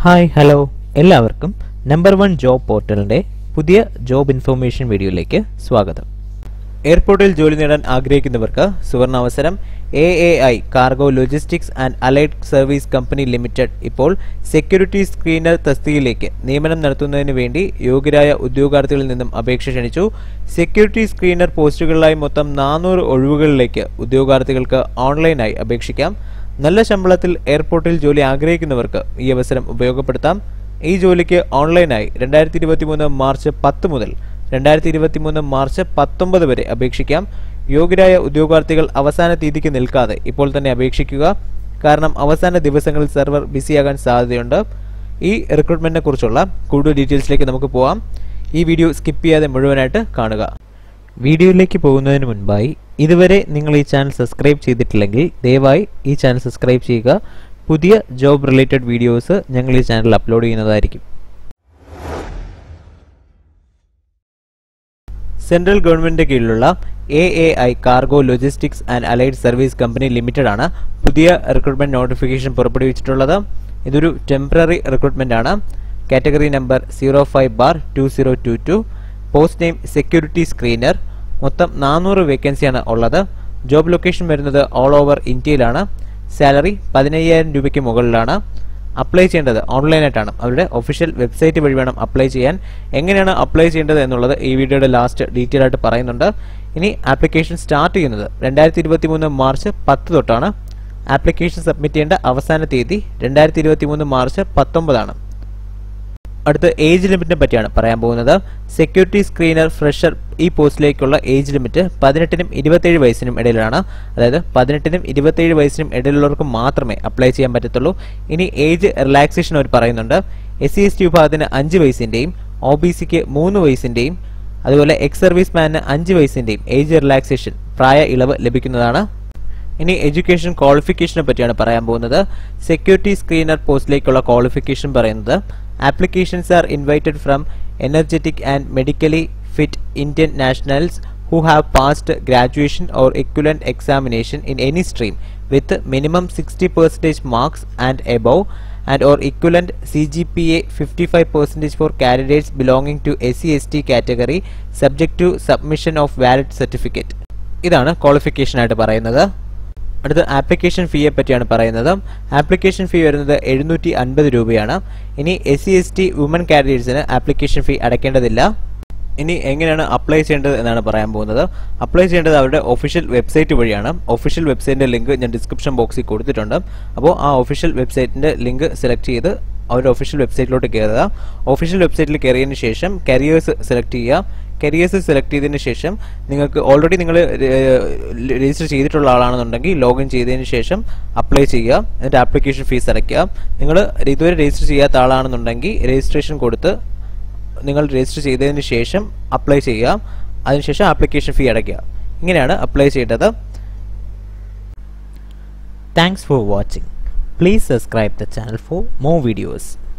hi hello എല്ലാവർക്കും number one job പോർട്ടലിൻ്റെ പുതിയ ജോബ് ഇൻഫർമേഷൻ വീഡിയോയിലേക്ക് സ്വാഗതം എയർപോർട്ടിൽ ജോലി നേടാൻ ആഗ്രഹിക്കുന്നവർക്ക് സുവർണാവസരം A A I cargo logistics and allied service company limited ഇപ്പോൾ സെക്യൂരിറ്റി സ്ക്രീനർ തസ്തികയിലേക്ക് നിയമനം നടത്തുന്നതിന് വേണ്ടി യോഗ്യരായ ഉദ്യോഗാർത്ഥികളിൽ നിന്നും അപേക്ഷ ക്ഷണിച്ചു സെക്യൂരിറ്റി സ്ക്രീനർ പോസ്റ്റുകളിലായി മൊത്തം നാനൂറ് ഒഴിവുകളിലേക്ക് ഉദ്യോഗാർത്ഥികൾക്ക് ഓൺലൈനായി അപേക്ഷിക്കാം നല്ല ശമ്പളത്തിൽ എയർപോർട്ടിൽ ജോലി ആഗ്രഹിക്കുന്നവർക്ക് ഈ അവസരം ഉപയോഗപ്പെടുത്താം ഈ ജോലിക്ക് ഓൺലൈനായി രണ്ടായിരത്തി ഇരുപത്തി മൂന്ന് മാർച്ച് പത്ത് മുതൽ രണ്ടായിരത്തി ഇരുപത്തി മൂന്ന് മാർച്ച് പത്തൊമ്പത് വരെ അപേക്ഷിക്കാം യോഗ്യരായ ഉദ്യോഗാർത്ഥികൾ അവസാന തീയതിക്ക് നിൽക്കാതെ ഇപ്പോൾ തന്നെ അപേക്ഷിക്കുക കാരണം അവസാന ദിവസങ്ങളിൽ സെർവർ ബിസിയാകാൻ സാധ്യതയുണ്ട് ഈ റിക്രൂട്ട്മെന്റിനെ കുറിച്ചുള്ള കൂടുതൽ ഡീറ്റെയിൽസിലേക്ക് നമുക്ക് പോവാം ഈ വീഡിയോ സ്കിപ്പ് ചെയ്യാതെ മുഴുവനായിട്ട് കാണുക വീഡിയോയിലേക്ക് പോകുന്നതിന് മുൻപായി ഇതുവരെ നിങ്ങൾ ഈ ചാനൽ സബ്സ്ക്രൈബ് ചെയ്തിട്ടില്ലെങ്കിൽ ദയവായി ഈ ചാനൽ സബ്സ്ക്രൈബ് ചെയ്യുക പുതിയ ജോബ് റിലേറ്റഡ് വീഡിയോസ് ഞങ്ങൾ ഈ ചാനൽ അപ്ലോഡ് ചെയ്യുന്നതായിരിക്കും സെൻട്രൽ ഗവൺമെന്റിന്റെ കീഴിലുള്ള A A I cargo logistics and allied service company limited ആണ് പുതിയ റിക്രൂട്ട്മെന്റ് നോട്ടിഫിക്കേഷൻ പുറപ്പെടുവിച്ചിട്ടുള്ളത് ഇതൊരു ടെമ്പററി റിക്രൂട്ട്മെന്റ് ആണ് category number zero five bar two zero two two post name security screener മൊത്തം നാനൂറ് വേക്കൻസിയാണ് ഉള്ളത് ജോബ് ലൊക്കേഷൻ വരുന്നത് ഓൾ ഓവർ ഇന്ത്യയിലാണ് സാലറി പതിനയ്യായിരം രൂപയ്ക്ക് മുകളിലാണ് അപ്ലൈ ചെയ്യേണ്ടത് ഓൺലൈനായിട്ടാണ് അവരുടെ ഒഫീഷ്യൽ വെബ്സൈറ്റ് വഴി വേണം അപ്ലൈ ചെയ്യാൻ എങ്ങനെയാണ് അപ്ലൈ ചെയ്യേണ്ടത് എന്നുള്ളത് ഈ വീഡിയോയുടെ ലാസ്റ്റ് ഡീറ്റെയിൽ ആയിട്ട് പറയുന്നുണ്ട് ഇനി ആപ്ലിക്കേഷൻ സ്റ്റാർട്ട് ചെയ്യുന്നത് രണ്ടായിരത്തി ഇരുപത്തി മൂന്ന് മാർച്ച് പത്ത് തൊട്ടാണ് ആപ്ലിക്കേഷൻ സബ്മിറ്റ് ചെയ്യേണ്ട അവസാന തീയതി രണ്ടായിരത്തി ഇരുപത്തി മൂന്ന് മാർച്ച് പത്തൊമ്പതാണ് അടുത്ത ഏജ് ലിമിറ്റിനെ പറ്റിയാണ് പറയാൻ പോകുന്നത് സെക്യൂരിറ്റി സ്ക്രീനർ ഫ്രഷർ ഈ പോസ്റ്റിലേക്കുള്ള ഏജ് ലിമിറ്റ് പതിനെട്ടിനും ഇരുപത്തേഴ് വയസ്സിനും ഇടയിലാണ് അതായത് പതിനെട്ടിനും ഇരുപത്തേഴ് വയസ്സിനും ഇടയിലുള്ളവർക്ക് മാത്രമേ അപ്ലൈ ചെയ്യാൻ പറ്റത്തുള്ളൂ ഇനി ഏജ് റിലാക്സേഷൻ അവർ പറയുന്നുണ്ട് എസ് സി എസ് ടി വിഭാഗത്തിന് അഞ്ച് വയസ്സിൻ്റെയും ഒ ബി സിക്ക് മൂന്ന് വയസ്സിൻ്റെയും അതുപോലെ എക്സ് സർവീസ് മാനിന് അഞ്ച് വയസ്സിൻ്റെയും ഏജ് റിലാക്സേഷൻ പ്രായ ഇളവ് ലഭിക്കുന്നതാണ് ഇനി എഡ്യൂക്കേഷൻ ക്വാളിഫിക്കേഷനെ പറ്റിയാണ് പറയാൻ പോകുന്നത് സെക്യൂരിറ്റി സ്ക്രീനർ പോസ്റ്റിലേക്കുള്ള ക്വാളിഫിക്കേഷൻ പറയുന്നത് applications are invited from energetic and medically fit Indian nationals who have passed graduation or equivalent examination in any stream with minimum 60 percentage marks and above and or equivalent CGPA 55 percentage for candidates belonging to SC/ST category subject to submission of valid certificate ഇതാണ് qualification ആയിട്ട് പറയുന്നത് അടുത്ത application ഫീയെ പറ്റിയാണ് പറയുന്നത് application fee വരുന്നത് എഴുന്നൂറ്റി അൻപത് രൂപയാണ് ഇനി S C S T woman കാൻഡിഡേറ്റ്സിന് ആപ്ലിക്കേഷൻ ഫീ അടയ്ക്കേണ്ടതില്ല ഇനി എങ്ങനെയാണ് അപ്ലൈ ചെയ്യേണ്ടത് എന്നാണ് പറയാൻ പോകുന്നത് അപ്ലൈ ചെയ്യേണ്ടത് അവരുടെ ഒഫീഷ്യൽ വെബ്സൈറ്റ് വഴിയാണ് ഒഫീഷ്യൽ വെബ്സൈറ്റിന്റെ ലിങ്ക് ഞാൻ ഡിസ്ക്രിപ്ഷൻ ബോക്സിൽ കൊടുത്തിട്ടുണ്ട് അപ്പോൾ ആ ഒഫീഷ്യൽ വെബ്സൈറ്റിന്റെ ലിങ്ക് സെലക്ട് ചെയ്ത് അവരുടെ ഒഫീഷ്യൽ വെബ്സൈറ്റിലോട്ട് കയറുക ഒഫീഷ്യൽ വെബ്സൈറ്റിൽ കയറിയതിന് ശേഷം കരിയേഴ്സ് സെലക്ട് ചെയ്യുക കരിയേഴ്സ് സെലക്ട് ചെയ്തതിന് ശേഷം നിങ്ങൾക്ക് ഓൾറെഡി നിങ്ങൾ രജിസ്റ്റർ ചെയ്തിട്ടുള്ള ആളാണെന്നുണ്ടെങ്കിൽ ലോഗിൻ ചെയ്തതിന് ശേഷം അപ്ലൈ ചെയ്യുക എന്നിട്ട് ആപ്ലിക്കേഷൻ ഫീസ് അടയ്ക്കുക നിങ്ങൾ ഇതുവരെ രജിസ്റ്റർ ചെയ്യാത്ത ആളാണെന്നുണ്ടെങ്കിൽ രജിസ്ട്രേഷൻ കൊടുത്ത് നിങ്ങൾ രജിസ്റ്റർ ചെയ്തതിന് ശേഷം അപ്ലൈ ചെയ്യുക അതിനുശേഷം ആപ്ലിക്കേഷൻ ഫീ അടയ്ക്കുക ഇങ്ങനെയാണ് അപ്ലൈ ചെയ്യേണ്ടത് thanks for watching please subscribe the channel for more videos